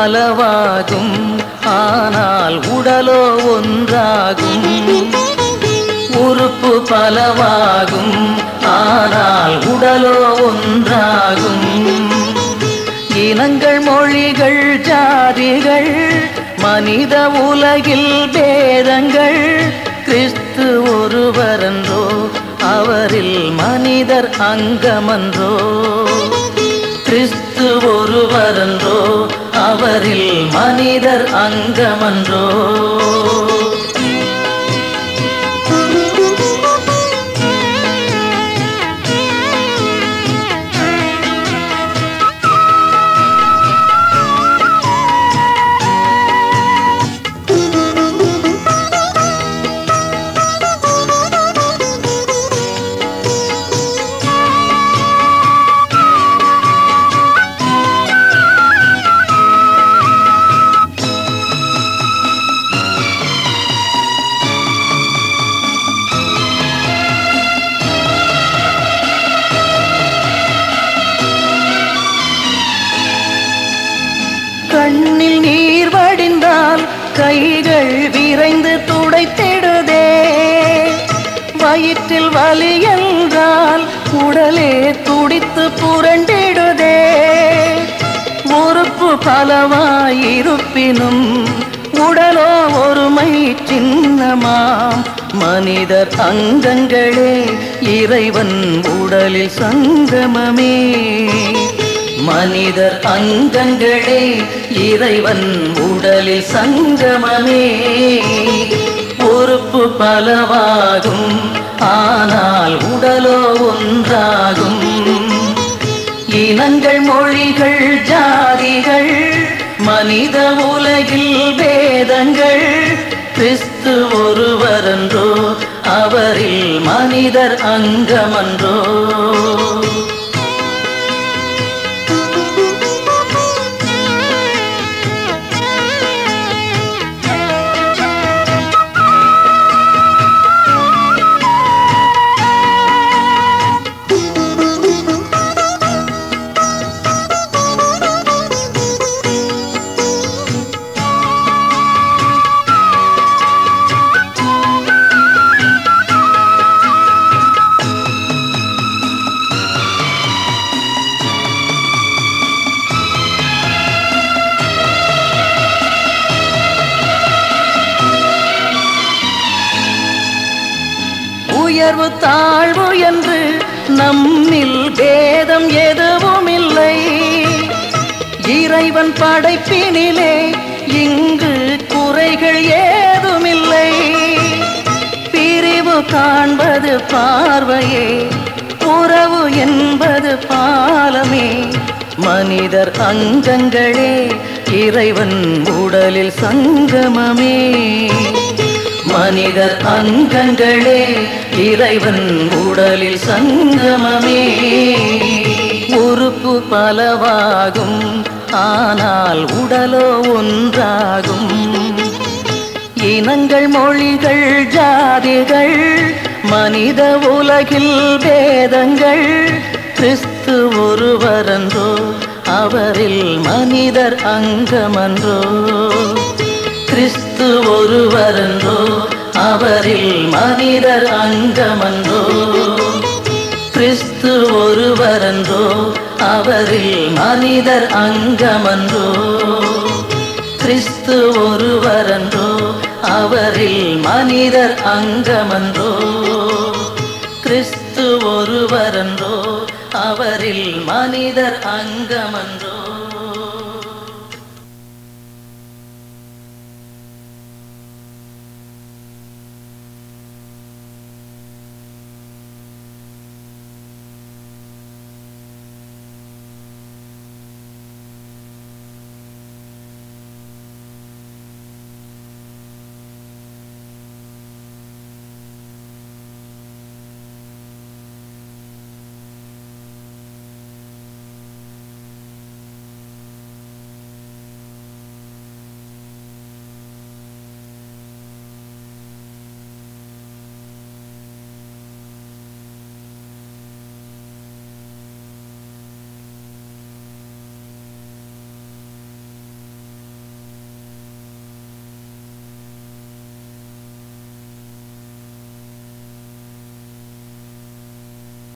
பலவாகும் ஆனால் உடலோ ஒன்றாகும் உறுப்பு பலவாகும் ஆனால் உடலோ ஒன்றாகும் இனங்கள் மொழிகள் ஜாதிகள் மனித உலகில் பேதங்கள் கிறிஸ்து ஒருவரன்றோ அவரில் மனிதர் அங்கமன்றோ கிறிஸ்து ஒருவரன்றோ அவரில் மனிதர் அங்கமன்றோ கண்ணில் நீர் வடிந்தால் கைகள் விரைந்து துடைத்திடுதே வயிற்றில் வலி என்றால் உடலே துடித்து புரண்டிடுதே உறுப்பு பலவாயிருப்பினும் உடலோ ஒருமை சின்னமாம் மனிதர் அங்கங்களே இறைவன் உடலில் சங்கமமே மனிதர் அங்கங்களே இறைவன் உடலில் சங்கமமே உறுப்பு பலவாகும் ஆனால் உடலோ ஒன்றாகும் இனங்கள் மொழிகள் ஜாதிகள் மனித உலகில் வேதங்கள் கிறிஸ்து ஒருவரன்றோ அவரில் மனிதர் அங்கமன்றோ உயர்வு தாழ்வு என்று நம்மில் பேதம் எதுவும் இல்லை இறைவன் படைப்பினிலே இங்கு குறைகள் ஏதுமில்லை பிரிவு காண்பது பார்வையே உறவு என்பது பாலமே மனிதர் அங்கங்களே இறைவன் உடலில் சங்கமமே மனிதர் அங்கங்களே இறைவன் உடலில் சங்கமமே உறுப்பு பலவாகும் ஆனால் உடலோ ஒன்றாகும் இனங்கள் மொழிகள் ஜாதிகள் மனித உலகில் பேதங்கள் கிறிஸ்து ஒருவரன்றோ அவரில் மனிதர் அங்கமன்றோ கிறிஸ்து ஒருவரன்றோ அவரில் மனிதர் அங்கமன்றோ கிறிஸ்து ஒருவரன்றோ அவரில் மனிதர் அங்கமன்றோ கிறிஸ்து ஒருவரன்றோ அவரில் மனிதர் அங்கமன்றோ கிறிஸ்து ஒருவரன்றோ அவரில் மனிதர் அங்கமன்றோ